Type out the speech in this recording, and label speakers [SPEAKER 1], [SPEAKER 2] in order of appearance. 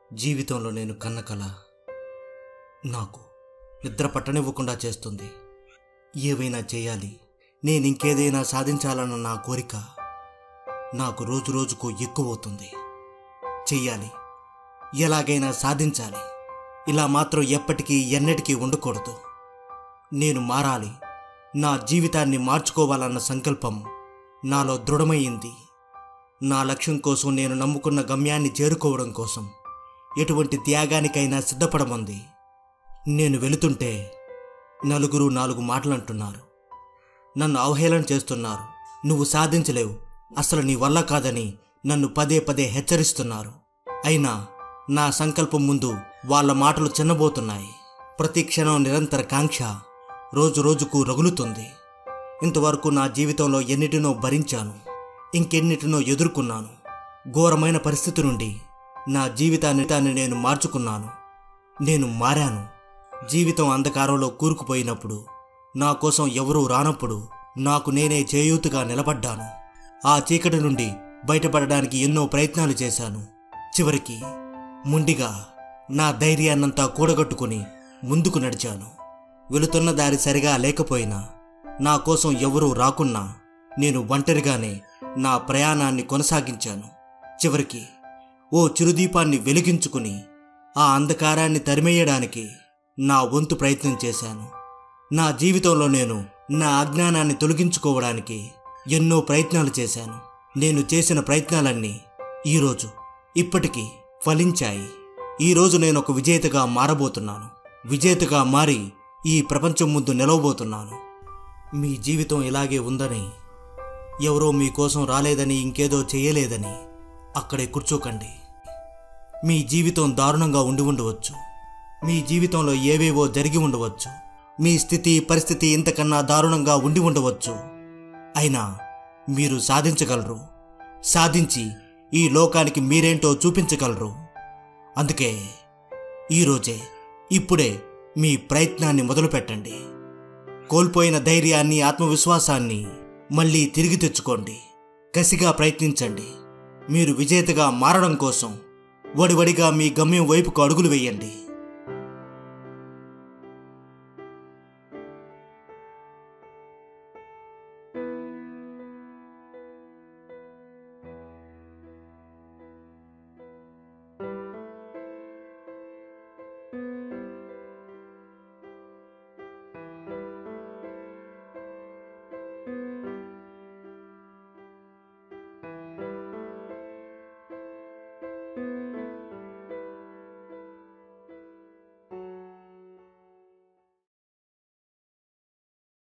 [SPEAKER 1] జీవితంలో నేను కన్న కల నాకు నిద్ర పట్టనివ్వకుండా చేస్తుంది ఏవైనా చేయాలి నేను ఇంకేదైనా సాధించాలన్న నా కోరిక నాకు రోజు రోజుకు ఎక్కువవుతుంది చెయ్యాలి ఎలాగైనా సాధించాలి ఇలా మాత్రం ఎప్పటికీ ఎన్నటికీ ఉండకూడదు నేను మారాలి నా జీవితాన్ని మార్చుకోవాలన్న సంకల్పం నాలో దృఢమయ్యింది నా లక్ష్యం కోసం నేను నమ్ముకున్న గమ్యాన్ని చేరుకోవడం కోసం ఎటువంటి త్యాగానికైనా సిద్ధపడమంది నేను వెళుతుంటే నలుగురు నాలుగు మాటలు అంటున్నారు నన్ను అవహేళన చేస్తున్నారు నువ్వు సాధించలేవు అసలు నీ వల్ల కాదని నన్ను పదే పదే హెచ్చరిస్తున్నారు అయినా నా సంకల్పం ముందు వాళ్ళ మాటలు చిన్నబోతున్నాయి ప్రతి క్షణం నిరంతర కాంక్ష రోజు రోజుకు రగులుతుంది ఇంతవరకు నా జీవితంలో ఎన్నిటినో భరించాను ఇంకెన్నిటినో ఎదుర్కొన్నాను ఘోరమైన పరిస్థితి నుండి నా జీవితాన్ని తాన్ని నేను మార్చుకున్నాను నేను మారాను జీవితం అంధకారంలో కూరుకుపోయినప్పుడు నా కోసం ఎవరూ రానప్పుడు నాకు నేనే చేయూతుగా నిలబడ్డాను ఆ చీకటి నుండి బయటపడడానికి ఎన్నో ప్రయత్నాలు చేశాను చివరికి ముండిగా నా ధైర్యాన్నంతా కూడగట్టుకుని ముందుకు నడిచాను వెళుతున్న దారి సరిగా లేకపోయినా నా కోసం ఎవరూ రాకున్నా నేను ఒంటరిగానే నా ప్రయాణాన్ని కొనసాగించాను చివరికి ఓ చిరుదీపాన్ని వెలిగించుకుని ఆ అంధకారాన్ని తరిమేయడానికి నా వంతు ప్రయత్నం చేశాను నా జీవితంలో నేను నా అజ్ఞానాన్ని తొలగించుకోవడానికి ఎన్నో ప్రయత్నాలు చేశాను నేను చేసిన ప్రయత్నాలన్నీ ఈరోజు ఇప్పటికీ ఫలించాయి ఈరోజు నేను ఒక విజేతగా మారబోతున్నాను విజేతగా మారి ఈ ప్రపంచం ముందు నిలవబోతున్నాను మీ జీవితం ఇలాగే ఉందని ఎవరో మీకోసం రాలేదని ఇంకేదో చేయలేదని అక్కడే కూర్చోకండి మీ జీవితం దారుణంగా ఉండి ఉండవచ్చు మీ జీవితంలో ఏవేవో జరిగి ఉండవచ్చు మీ స్థితి పరిస్థితి ఇంతకన్నా దారుణంగా ఉండి ఉండవచ్చు అయినా మీరు సాధించగలరు సాధించి ఈ లోకానికి మీరేంటో చూపించగలరు అందుకే ఈరోజే ఇప్పుడే మీ ప్రయత్నాన్ని మొదలుపెట్టండి కోల్పోయిన ధైర్యాన్ని ఆత్మవిశ్వాసాన్ని మళ్ళీ తిరిగి తెచ్చుకోండి కసిగా ప్రయత్నించండి మీరు విజేతగా మారడం కోసం వడివడిగా మీ గమ్యం వైపుకు అడుగులు వేయండి